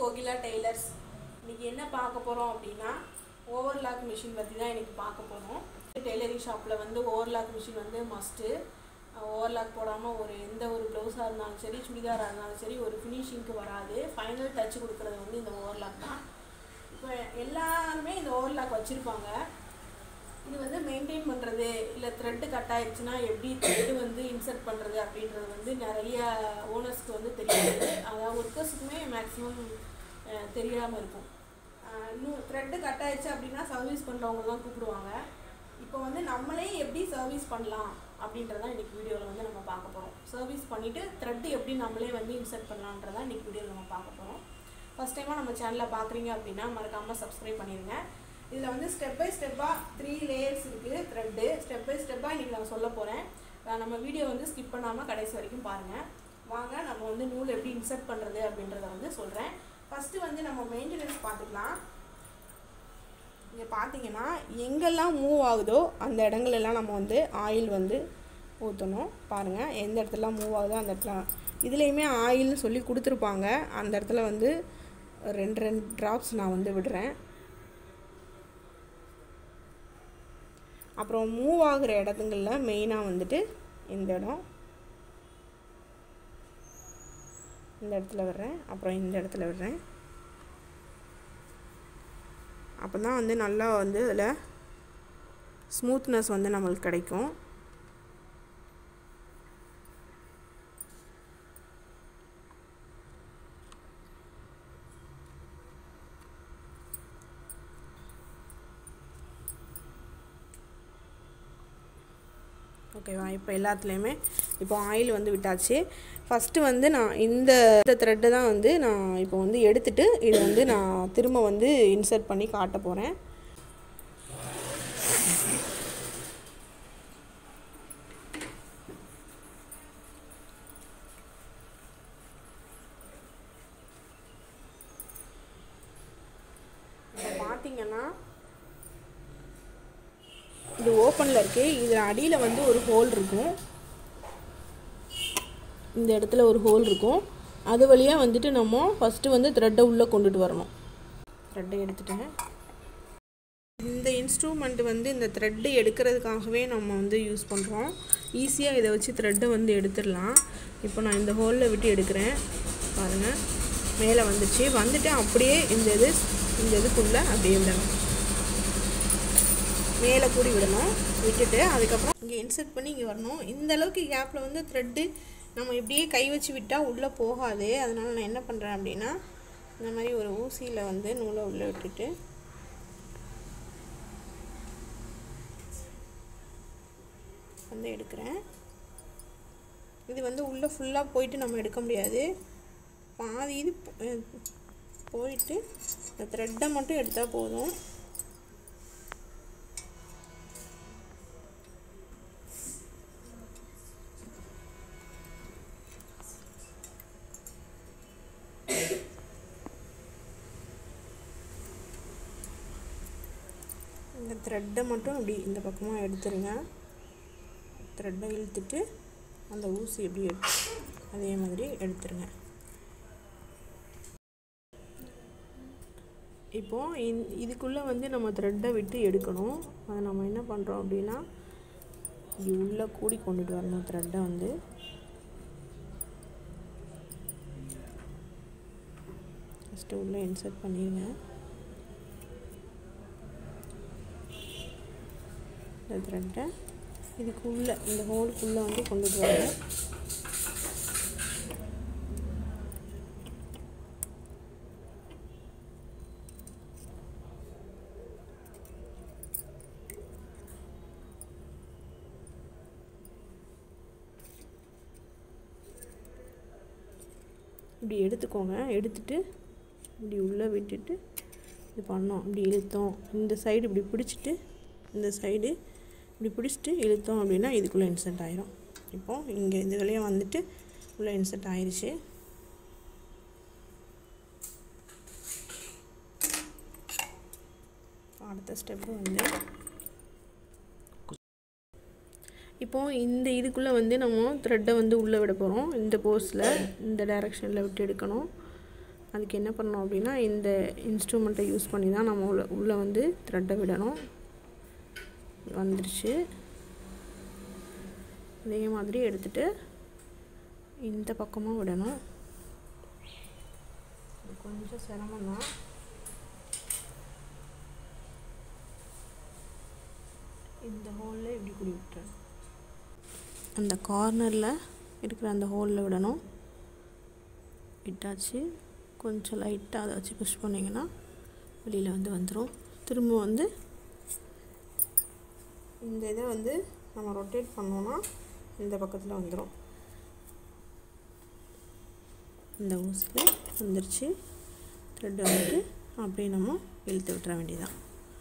Kokila tailors இன்னைக்கு என்ன பார்க்க போகிறோம் அப்படின்னா ஓவர்லாக் மிஷின் பற்றி தான் இன்னைக்கு பார்க்க போகிறோம் டெய்லரிங் ஷாப்பில் வந்து ஓவர்லாக் மிஷின் வந்து மஸ்ட்டு ஓவர்லாக் போடாமல் ஒரு எந்த ஒரு ப்ளவுஸாக இருந்தாலும் சரி சுடிதாராக இருந்தாலும் சரி ஒரு ஃபினிஷிங்க்கு வராது ஃபைனல் டச் கொடுக்குறது வந்து இந்த ஓவர்லாக் தான் இப்போ எல்லாருமே இந்த ஓவர்லாக் வச்சுருப்பாங்க இது வந்து மெயின்டைன் பண்ணுறது இல்லை த்ரெட்டு கட் ஆயிடுச்சுன்னா எப்படி த்ரெட்டு வந்து இன்சர்ட் பண்ணுறது அப்படின்றது வந்து நிறைய ஓனர்ஸ்க்கு வந்து தெரியாது அதாவது ஒர்க்கர்ஸுக்குமே மேக்ஸிமம் தெரியாமல் இருக்கும் அஹ் இன்னும் த்ரெட்டு கட் ஆயிடுச்சு அப்படின்னா சர்வீஸ் பண்ணுறவங்க தான் கூப்பிடுவாங்க இப்போ வந்து நம்மளே எப்படி சர்வீஸ் பண்ணலாம் அப்படின்றதான் இன்றைக்கி வீடியோவில் வந்து நம்ம பார்க்க போகிறோம் சர்வீஸ் பண்ணிவிட்டு த்ரெட்டு எப்படி நம்மளே வந்து இன்சர்ட் பண்ணலான்றதான் இன்றைக்கி வீடியோவில் நம்ம பார்க்க போகிறோம் ஃபஸ்ட் டைமாக நம்ம சேனலில் பார்க்குறீங்க அப்படின்னா மறக்காமல் சப்ஸ்கிரைப் பண்ணிடுங்க இதில் வந்து ஸ்டெப் பை ஸ்டெப்பாக த்ரீ லேயர்ஸ் இருக்குது த்ரெட்டு ஸ்டெப் பை ஸ்டெப்பாக இன்றைக்கி நான் சொல்ல போகிறேன் நம்ம வீடியோ வந்து ஸ்கிப் பண்ணாமல் கடைசி வரைக்கும் பாருங்கள் வாங்க நம்ம வந்து நூல் எப்படி இன்சர்ட் பண்ணுறது அப்படின்றத வந்து சொல்கிறேன் ஃபஸ்ட்டு வந்து நம்ம மெயின்டெனன்ஸ் பார்த்துக்கலாம் இங்கே பார்த்தீங்கன்னா எங்கெல்லாம் மூவ் ஆகுதோ அந்த இடங்களெல்லாம் நம்ம வந்து ஆயில் வந்து ஊற்றணும் பாருங்கள் எந்த இடத்துல மூவ் ஆகுதோ அந்த இடத்துல இதுலேயுமே ஆயில்னு சொல்லி கொடுத்துருப்பாங்க அந்த இடத்துல வந்து ரெண்டு ரெண்டு ட்ராப்ஸ் நான் வந்து விடுறேன் அப்புறம் மூவ் ஆகுற இடத்துங்கள்ல மெயினாக வந்துட்டு இந்த இடம் இந்த இடத்துல விடுறேன் அப்புறம் இந்த இடத்துல விடுறேன் அப்போ தான் வந்து நல்லா வந்து அதில் ஸ்மூத்னஸ் வந்து நம்மளுக்கு கிடைக்கும் ஓகேவா இப்போ எல்லாத்துலேயுமே இப்போ ஆயில் வந்து விட்டாச்சு ஃபஸ்ட்டு வந்து நான் இந்த த்ரெட்டு தான் வந்து நான் இப்போ வந்து எடுத்துட்டு இதை வந்து நான் திரும்ப வந்து இன்சர்ட் பண்ணி காட்ட போகிறேன் இப்போ பார்த்தீங்கன்னா இது ஓப்பனில் இருக்குது இதில் அடியில் வந்து ஒரு ஹோல் இருக்கும் இந்த இடத்துல ஒரு ஹோல் இருக்கும் அது வழியாக வந்துட்டு நம்ம ஃபஸ்ட்டு வந்து த்ரெட்டை உள்ளே கொண்டுட்டு வரணும் த்ரெட்டை எடுத்துட்டேன் இந்த இன்ஸ்ட்ருமெண்ட் வந்து இந்த த்ரெட்டு எடுக்கிறதுக்காகவே நம்ம வந்து யூஸ் பண்ணுறோம் ஈஸியாக இதை வச்சு த்ரெட்டை வந்து எடுத்துடலாம் இப்போ நான் இந்த ஹோலில் விட்டு எடுக்கிறேன் பாருங்கள் மேலே வந்துச்சு வந்துட்டு அப்படியே இந்த இது இந்த இதுக்குள்ளே அப்படியே விடணும் மேலே கூடி விடணும் விட்டுட்டு அதுக்கப்புறம் இங்கே இன்சர்ட் பண்ணி இங்கே வரணும் இந்த அளவுக்கு கேப்பில் வந்து த்ரெட்டு நம்ம இப்படியே கை வச்சு விட்டால் உள்ளே போகாது அதனால் நான் என்ன பண்ணுறேன் அப்படின்னா இந்த மாதிரி ஒரு ஊசியில் வந்து நூலை உள்ளே விட்டுட்டு வந்து எடுக்கிறேன் இது வந்து உள்ளே ஃபுல்லாக போயிட்டு நம்ம எடுக்க முடியாது பாதி இது போயிட்டு இந்த த்ரெட்டை மட்டும் எடுத்தால் போதும் இந்த த்ரெட்டை மட்டும் அப்படி இந்த பக்கமாக எடுத்துருங்க த்ரெட்டை இழுத்துட்டு அந்த ஊசி எப்படி எடு அதே மாதிரி எடுத்துருங்க இப்போது இந் இதுக்குள்ளே வந்து நம்ம த்ரெட்டை விட்டு எடுக்கணும் அதை நம்ம என்ன பண்ணுறோம் அப்படின்னா இப்படி உள்ளே கூடி கொண்டுட்டு வரணும் த்ரெட்டை வந்து ஃபஸ்ட்டு உள்ளே இன்சர்ட் பண்ணிடுங்க இந்த த்ரெட்டை இதுக்குள்ளே இந்த ஹோலுக்குள்ளே வந்து கொண்டுட்டு வரணும் இப்படி எடுத்துக்கோங்க எடுத்துட்டு இப்படி உள்ளே விட்டுட்டு இது பண்ணோம் இப்படி இழுத்தோம் இந்த சைடு இப்படி பிடிச்சிட்டு இந்த சைடு இப்படி பிடிச்சிட்டு இழுத்தோம் அப்படின்னா இதுக்குள்ளே இன்சென்ட் ஆயிரும் இப்போது இங்கே இந்த வழியாக வந்துட்டு உள்ளே இன்சென்ட் ஆயிடுச்சு அடுத்த ஸ்டெப்பு வந்து இப்போது இந்த இதுக்குள்ளே வந்து நம்ம த்ரெட்டை வந்து உள்ளே விட போகிறோம் இந்த போஸில் இந்த டைரெக்ஷனில் விட்டு எடுக்கணும் அதுக்கு என்ன பண்ணணும் அப்படின்னா இந்த இன்ஸ்ட்ருமெண்ட்டை யூஸ் பண்ணி தான் நம்ம உள்ள உள்ளே வந்து த்ரெட்டை விடணும் வந்துருச்சு இதே மாதிரி எடுத்துகிட்டு இந்த பக்கமும் விடணும் இது கொஞ்சம் சிரமம் தான் இந்த ஹோலில் இப்படி குடி விட்டுறேன் அந்த கார்னரில் இருக்கிற அந்த ஹோலில் விடணும் விட்டாச்சு கொஞ்சம் லைட்டாக அதை வச்சு புஷ் பண்ணிங்கன்னா வெளியில் வந்து வந்துடும் திரும்ப வந்து இந்த இதை வந்து நம்ம ரொட்டேட் பண்ணோன்னா இந்த பக்கத்தில் வந்துடும் இந்த ஊசியில் வந்துருச்சு த்ரெட் வந்துட்டு அப்படியே நம்ம இழுத்து விட்டுற வேண்டியதான்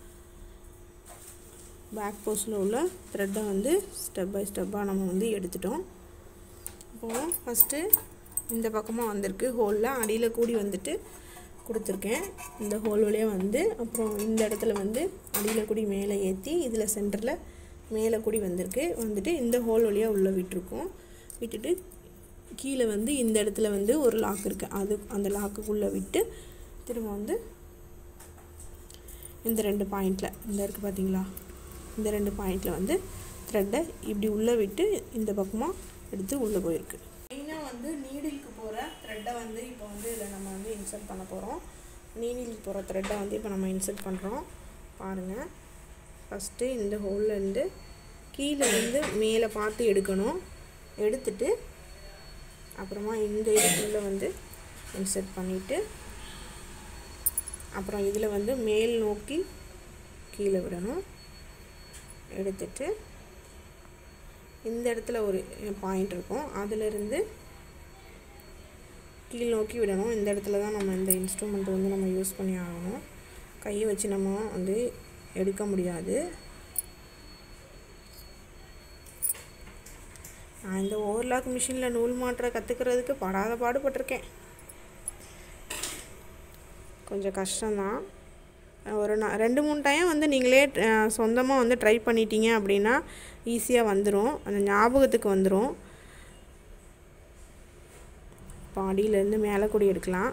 பேக் போஸ்டில் உள்ள த்ரெட்டை வந்து ஸ்டெப் பை ஸ்டெப்பாக நம்ம வந்து எடுத்துட்டோம் இப்போது ஃபஸ்ட்டு இந்த பக்கமாக வந்திருக்கு ஹோலில் அடியில் கூடி வந்துட்டு கொடுத்துருக்கேன் இந்த ஹோல் வழியாக வந்து அப்புறம் இந்த இடத்துல வந்து அடியில் கூடி மேலே ஏற்றி இதில் சென்டரில் மேலே கூடி வந்திருக்கு வந்துட்டு இந்த ஹோல் வழியாக உள்ளே விட்டுருக்கோம் விட்டுட்டு கீழே வந்து இந்த இடத்துல வந்து ஒரு லாக் இருக்குது அது அந்த லாக்குக்குள்ளே விட்டு திரும்ப வந்து இந்த ரெண்டு பாயிண்டில் இந்த இருக்குது பார்த்தீங்களா இந்த ரெண்டு பாயிண்டில் வந்து த்ரெட்டை இப்படி உள்ளே விட்டு இந்த பக்கமாக எடுத்து உள்ளே போயிருக்கு மெயினாக வந்து நீடிலுக்கு போகிற த்ரெட்டை வந்து இப்போ வந்து இதில் நம்ம வந்து இன்சர்ட் பண்ண போகிறோம் நீடிலுக்கு போகிற த்ரெட்டை வந்து இப்போ நம்ம இன்சர்ட் பண்ணுறோம் பாருங்கள் ஃபஸ்ட்டு இந்த ஹோல்லேருந்து கீழே வந்து மேலே பார்த்து எடுக்கணும் எடுத்துட்டு அப்புறமா இந்த இதுக்குள்ளே வந்து இன்சர்ட் பண்ணிவிட்டு அப்புறம் இதில் வந்து மேல் நோக்கி கீழே விடணும் எடுத்துட்டு இந்த இடத்துல ஒரு பாயிண்ட் இருக்கும் அதிலிருந்து கீழ் நோக்கி விடணும் இந்த இடத்துல தான் நம்ம இந்த இன்ஸ்ட்ருமெண்ட் வந்து நம்ம யூஸ் பண்ணி ஆகணும் கையை வச்சு நம்ம வந்து எடுக்க முடியாது நான் இந்த ஓவர்லாக் மிஷினில் நூல் மாற்ற கற்றுக்கிறதுக்கு படாத பாடுபட்டிருக்கேன் கொஞ்சம் கஷ்டம்தான் ஒரு நான் ரெண்டு மூணு டைம் வந்து நீங்களே சொந்தமாக வந்து ட்ரை பண்ணிட்டீங்க அப்படின்னா ஈஸியாக வந்துடும் அந்த ஞாபகத்துக்கு வந்துடும் பாடியிலேருந்து மேலே கூடி எடுக்கலாம்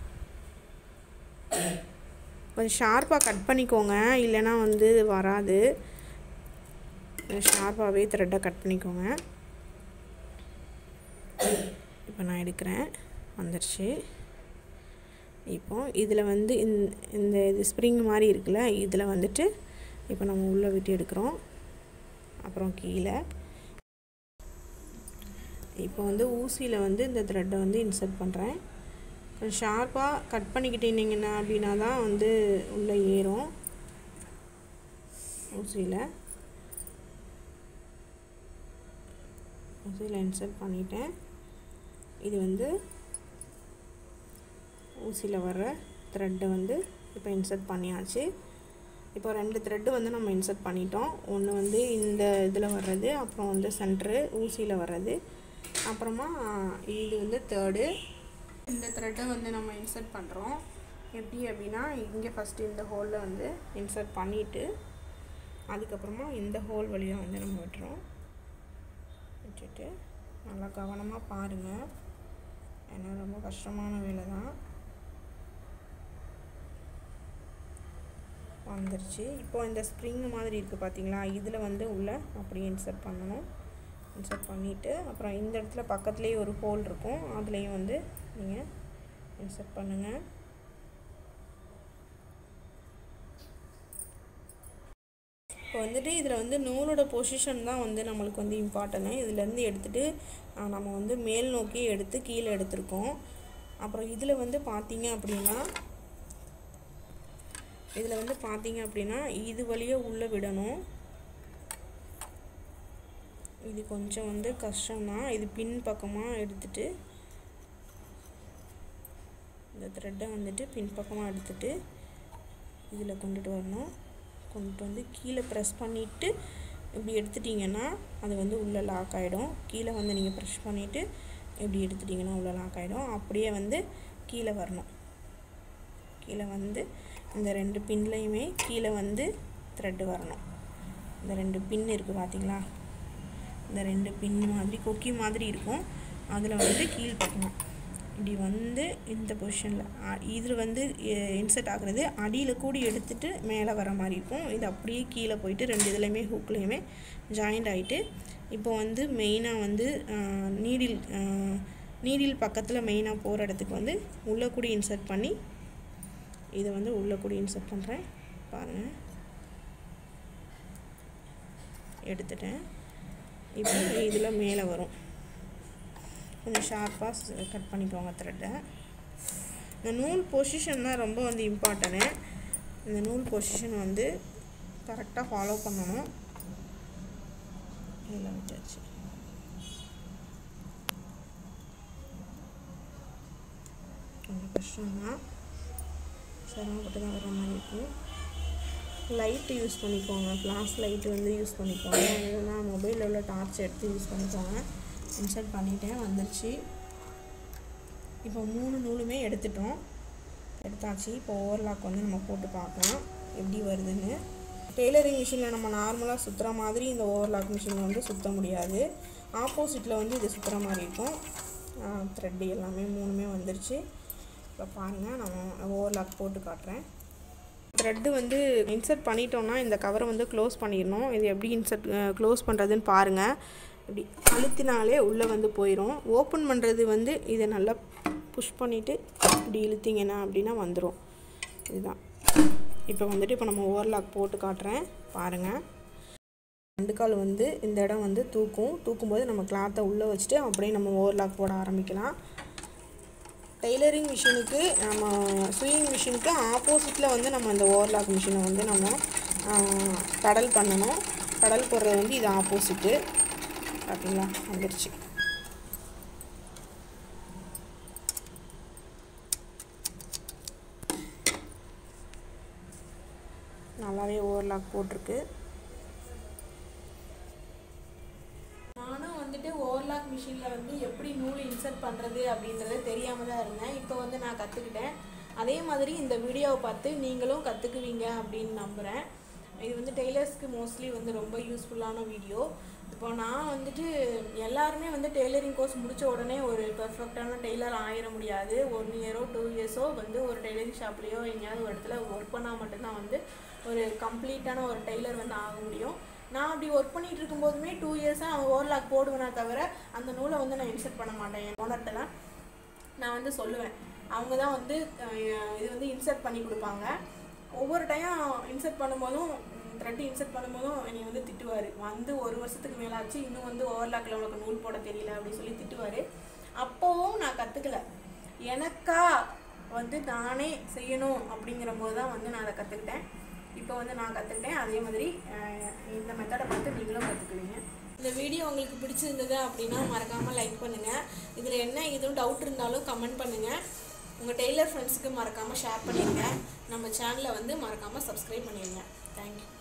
கொஞ்சம் ஷார்ப்பாக கட் பண்ணிக்கோங்க இல்லைன்னா வந்து வராது ஷார்ப்பாகவே த்ரெட்டை கட் பண்ணிக்கோங்க இப்போ நான் எடுக்கிறேன் வந்துடுச்சு இப்போ இதில் வந்து இந்த இது ஸ்ப்ரிங் மாதிரி இருக்குல்ல இதில் வந்துட்டு இப்போ நம்ம உள்ளே விட்டு எடுக்கிறோம் அப்புறம் கீழே இப்போ வந்து ஊசியில் வந்து இந்த த்ரெட்டை வந்து இன்சர்ட் பண்ணுறேன் கொஞ்சம் ஷார்ப்பாக கட் பண்ணிக்கிட்டீங்கன்னா அப்படின்னா தான் வந்து உள்ளே ஏறும் ஊசியில் ஊசியில் இன்சர்ட் பண்ணிட்டேன் இது வந்து ஊசியில் வர்ற த்ரெட்டை வந்து இப்போ இன்சர்ட் பண்ணியாச்சு இப்போ ரெண்டு த்ரெட்டு வந்து நம்ம இன்சர்ட் பண்ணிட்டோம் ஒன்று வந்து இந்த இதில் வர்றது அப்புறம் வந்து சென்ட்ரு ஊசியில் வர்றது அப்புறமா இது வந்து தேர்டு இந்த த்ரெட்டை வந்து நம்ம இன்சர்ட் பண்ணுறோம் எப்படி அப்படின்னா இங்கே ஃபஸ்ட்டு இந்த ஹோலில் வந்து இன்சர்ட் பண்ணிவிட்டு அதுக்கப்புறமா இந்த ஹோல் வழியாக வந்து நம்ம விட்டுறோம் விட்டுட்டு நல்லா கவனமாக பாருங்கள் ஏன்னா ரொம்ப கஷ்டமான வேலை தான் வந்துருச்சு இப்போ இந்த ஸ்ப்ரிங் மாதிரி இருக்குது பார்த்தீங்களா இதில் வந்து உள்ளே அப்படியே இன்சர்ட் பண்ணணும் இன்சர்ட் பண்ணிவிட்டு அப்புறம் இந்த இடத்துல பக்கத்துலேயே ஒரு ஹோல் இருக்கும் அதுலேயும் வந்து நீங்கள் இன்சர்ட் பண்ணுங்கள் இப்போ வந்துட்டு இதில் வந்து நூலோட பொசிஷன் தான் வந்து நம்மளுக்கு வந்து இம்பார்ட்டனு இதுலேருந்து எடுத்துகிட்டு நம்ம வந்து மேல் நோக்கி எடுத்து கீழே எடுத்திருக்கோம் அப்புறம் இதில் வந்து பார்த்தீங்க அப்படின்னா இதில் வந்து பார்த்தீங்க அப்படின்னா இது வழியாக உள்ளே விடணும் இது கொஞ்சம் வந்து கஷ்டம்தான் இது பின் பக்கமாக எடுத்துட்டு இந்த த்ரெட்டை வந்துட்டு பின் பக்கமாக எடுத்துட்டு இதில் கொண்டுட்டு வரணும் கொண்டுட்டு வந்து கீழே ப்ரெஸ் பண்ணிவிட்டு இப்படி எடுத்துட்டிங்கன்னா அது வந்து உள்ளே லாக் ஆகிடும் கீழே வந்து நீங்கள் ப்ரெஸ் பண்ணிவிட்டு இப்படி எடுத்துட்டிங்கன்னா உள்ளே லாக் ஆகிடும் அப்படியே வந்து கீழே வரணும் கீழே வந்து இந்த ரெண்டு பின்லையுமே கீழே வந்து த்ரெட்டு வரணும் இந்த ரெண்டு பின் இருக்குது பார்த்தீங்களா இந்த ரெண்டு பின் மாதிரி கொக்கி மாதிரி இருக்கும் அதில் வந்து கீழ் பக்கம் இப்படி வந்து இந்த பொசிஷனில் இதில் வந்து இன்சர்ட் ஆகுறது அடியில் கூடி எடுத்துட்டு மேலே வர மாதிரி இருக்கும் இது அப்படியே கீழே போயிட்டு ரெண்டு இதுலேயுமே ஹூக்லேயுமே ஜாயிண்ட் ஆகிட்டு இப்போ வந்து மெயினாக வந்து நீடில் நீடில் பக்கத்தில் மெயினாக போகிற இடத்துக்கு வந்து உள்ளே கூடி இன்சர்ட் பண்ணி இதை வந்து உள்ளே கூடி இன்சர்ட் பண்ணுறேன் பாருங்கள் எடுத்துட்டேன் இப்போ இதில் மேலே வரும் கொஞ்சம் ஷார்ப்பாக கட் பண்ணிக்கோங்க த்ரெட்டை இந்த நூல் பொசிஷன் தான் ரொம்ப வந்து இம்பார்ட்டனு இந்த நூல் பொசிஷன் வந்து கரெக்டாக ஃபாலோ பண்ணணும் இதில் விட்டாச்சு கொஞ்சம் கஷ்டம்தான் சிரமப்பட்டு தான் வர மாதிரி இருக்கும் லைட்டு யூஸ் பண்ணிக்கோங்க ஃப்ளாஷ் லைட்டு வந்து யூஸ் பண்ணிக்கோங்க இல்லைன்னா மொபைலில் உள்ள டார்ச் எடுத்து யூஸ் பண்ணிக்கோங்க இன்சர்ட் பண்ணிட்டேன் வந்துருச்சு இப்போ மூணு நூலுமே எடுத்துட்டோம் எடுத்தாச்சு இப்போ ஓவர்லாக் வந்து நம்ம போட்டு பார்க்கலாம் எப்படி வருதுன்னு டெய்லரிங் மிஷினில் நம்ம நார்மலாக சுற்றுற மாதிரி இந்த ஓவர்லாக் மிஷினில் வந்து சுற்ற முடியாது ஆப்போசிட்டில் வந்து இது சுற்றுற மாதிரி இருக்கும் த்ரெட்டு எல்லாமே மூணுமே வந்துருச்சு இப்போ பாருங்கள் நான் ஓவர்லாக் போட்டு காட்டுறேன் த்ரெட்டு வந்து இன்சர்ட் பண்ணிட்டோம்னா இந்த கவரை வந்து க்ளோஸ் பண்ணிடணும் இது எப்படி இன்சர்ட் க்ளோஸ் பண்ணுறதுன்னு பாருங்கள் இப்படி அழுத்தினாலே உள்ளே வந்து போயிடும் ஓப்பன் பண்ணுறது வந்து இதை நல்லா புஷ் பண்ணிவிட்டு இப்படி இழுத்திங்கன்னா அப்படின்னா வந்துடும் இதுதான் இப்போ வந்துட்டு இப்போ நம்ம ஓவர்லாக் போட்டு காட்டுறேன் பாருங்கள் ரெண்டு கால் வந்து இந்த இடம் வந்து தூக்கும் தூக்கும்போது நம்ம கிளாத்தை உள்ளே வச்சுட்டு அப்படியே நம்ம ஓவர்லாக் போட ஆரம்பிக்கலாம் டெய்லரிங் மிஷினுக்கு நம்ம ஸ்விங் மிஷினுக்கு ஆப்போசிட்டில் வந்து நம்ம இந்த ஓவர்லாக் மிஷினை வந்து நம்ம பெடல் பண்ணணும் பெடல் போடுறது வந்து இது ஆப்போசிட்டு பார்த்தீங்களா வந்துருச்சு நல்லாவே ஓவர்லாக் போட்டிருக்கு நானும் வந்துட்டு ஓவர்லாக் மிஷினில் வந்து எப்படி நூல் இன்சர்ட் பண்ணுறது அப்படின்றது தெரியாமல் தான் இருந்தேன் இப்போ வந்து நான் கற்றுக்கிட்டேன் அதே மாதிரி இந்த வீடியோவை பார்த்து நீங்களும் கற்றுக்குவீங்க அப்படின்னு நம்புகிறேன் இது வந்து டெய்லர்ஸ்க்கு மோஸ்ட்லி வந்து ரொம்ப யூஸ்ஃபுல்லான வீடியோ இப்போ நான் வந்துட்டு எல்லாருமே வந்து டெய்லரிங் கோர்ஸ் முடித்த உடனே ஒரு பெர்ஃபெக்டான டெய்லர் ஆயிட முடியாது ஒன் இயரோ டூ இயர்ஸோ வந்து ஒரு டெய்லரிங் ஷாப்லேயோ எங்கேயாவது ஒரு இடத்துல ஒர்க் பண்ணால் மட்டும்தான் வந்து ஒரு கம்ப்ளீட்டான ஒரு டெய்லர் வந்து ஆக முடியும் நான் அப்படி ஒர்க் பண்ணிட்டு இருக்கும்போதுமே டூ இயர்ஸாக நான் ஓவர்லாக் போடுவேனே தவிர அந்த நூலை வந்து நான் இன்சர்ட் பண்ண மாட்டேன் என் ஓனர்கிட்டலாம் நான் வந்து சொல்லுவேன் அவங்க தான் வந்து அஹ், இது வந்து இன்சர்ட் பண்ணி கொடுப்பாங்க ஒவ்வொரு டைம் இன்சர்ட் பண்ணும்போதும் த்ரெட் இன்சர்ட் பண்ணும்போதும் என்னை வந்து திட்டுவார் வந்து ஒரு வருஷத்துக்கு மேலே ஆச்சு இன்னும் வந்து ஓவர்லாக்கில் உனக்கு நூல் போட தெரியல அப்படின்னு சொல்லி திட்டுவார் அப்போவும் நான் கற்றுக்கல எனக்கா வந்து நானே செய்யணும் அப்படிங்கிற போது தான் வந்து நான் அதை கற்றுக்கிட்டேன் இப்போ வந்து நான் கற்றுக்கிட்டேன் அதே மாதிரி அஹ், இந்த மெத்தடை பார்த்து நீங்களும் கற்றுக்குவீங்க இந்த வீடியோ உங்களுக்கு பிடிச்சிருந்தது அப்படின்னா மறக்காமல் லைக் பண்ணுங்கள் இதில் என்ன எதுவும் டவுட் இருந்தாலும் கமெண்ட் பண்ணுங்கள் உங்கள் டெய்லர் ஃப்ரெண்ட்ஸுக்கு மறக்காமல் ஷேர் பண்ணிடுங்க நம்ம சேனலை வந்து மறக்காமல் சப்ஸ்கிரைப் பண்ணிடுங்க தேங்க்யூ